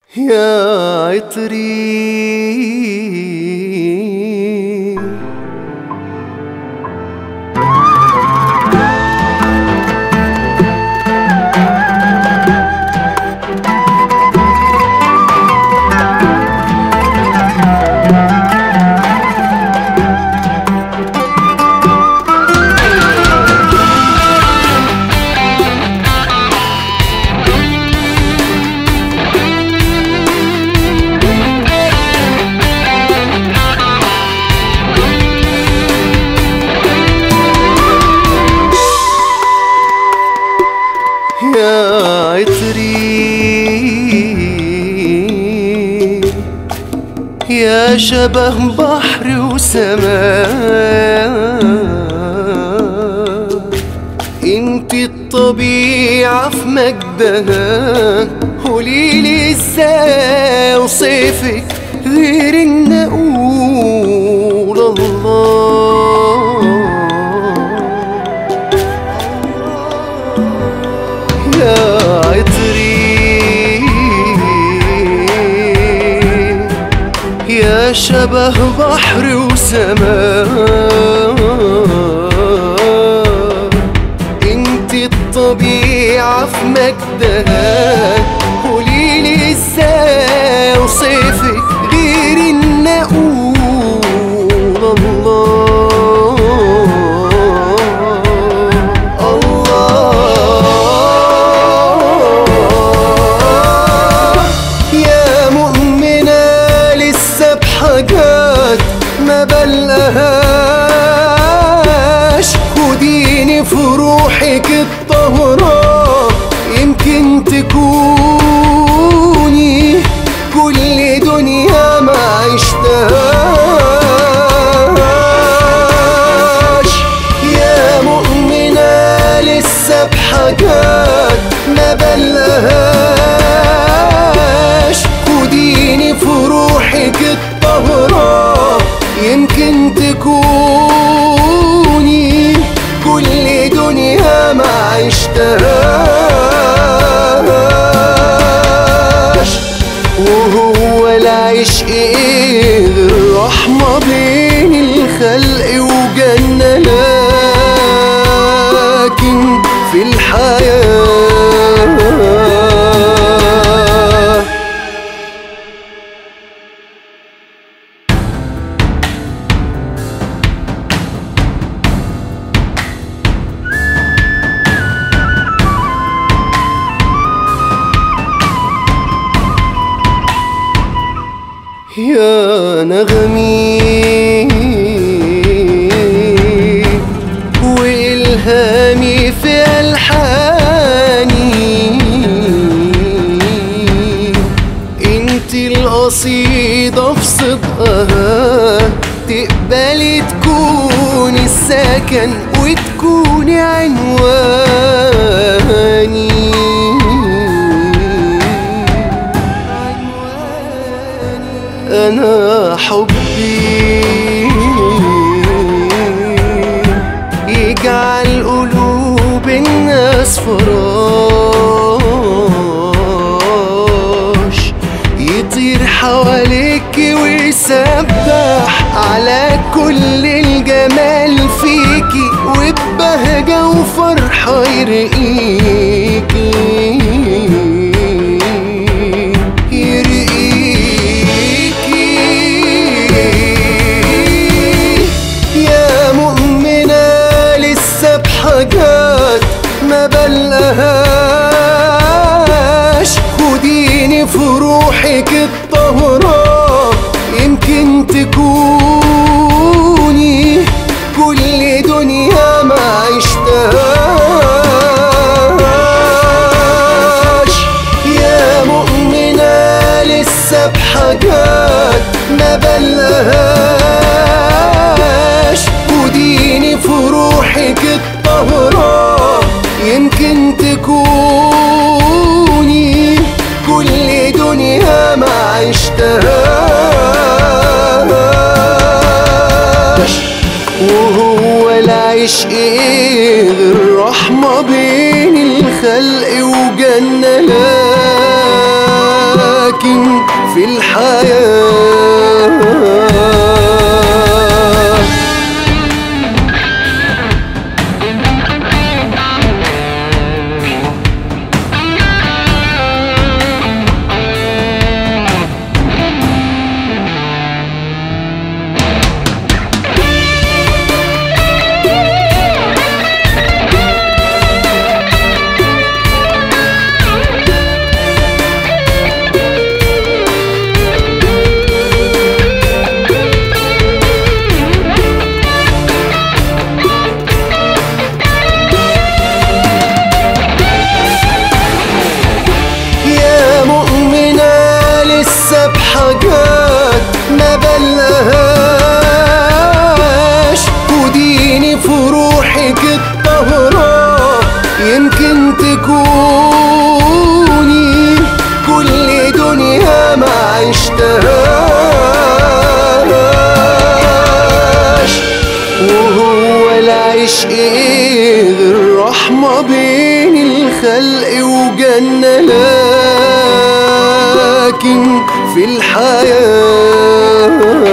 يا عطري يا عطري يا شبه بحر وسماء انت الطبيعة في مجدها قوليلي ازاي اوصفك غير ان اقول الله يا عطري يا شبه بحر وسماء انت الطبيعة في مجدها قوليلي ازاي اوصفك غير ان اقول الله الله يا مؤمنة لسه بحاجات ما بلقهاش خديني في روحك الطهرة يمكن تكوني كل دنيا ما عشتهاش يا مؤمنة لسه بحاجات ما بلقهاش خديني في روحك الطهرة يمكن تكوني كل دنيا ما عشتهاش وهو العشق ايه غير رحمة بين الخلق وجنة لكن في الحياة يا نغمي وإلهامي في ألحاني انت القصيدة في صدقها تقبلي تكوني السكن وتكوني عنواني انا حبي يجعل قلوب الناس فراش يطير حواليك ويسبح على كل الجمال فيكي وببهجة وفرحة يرقيكي يرقيكي يا مؤمنة لسه بحاجات ما بلقهاش خديني في روحك الطهرة يمكن تكوني كل دنيا ما عشتهاش يا مؤمنة لسه بحاجات ما بلقهاش خديني في روحك الطهرة يمكن تكوني كل دنيا ما عشتهاش وهو العشق ايه غير رحمة بين الخلق وجنة لكن في الحياة يا مؤمنة لسه بحاجات ما بلهاش وديني في روحك الطهرة يمكن تكوني كل دنيا ما عشتهاش وهو العشق ايه غير رحمة بين الخلق وجنة لكن في الحياة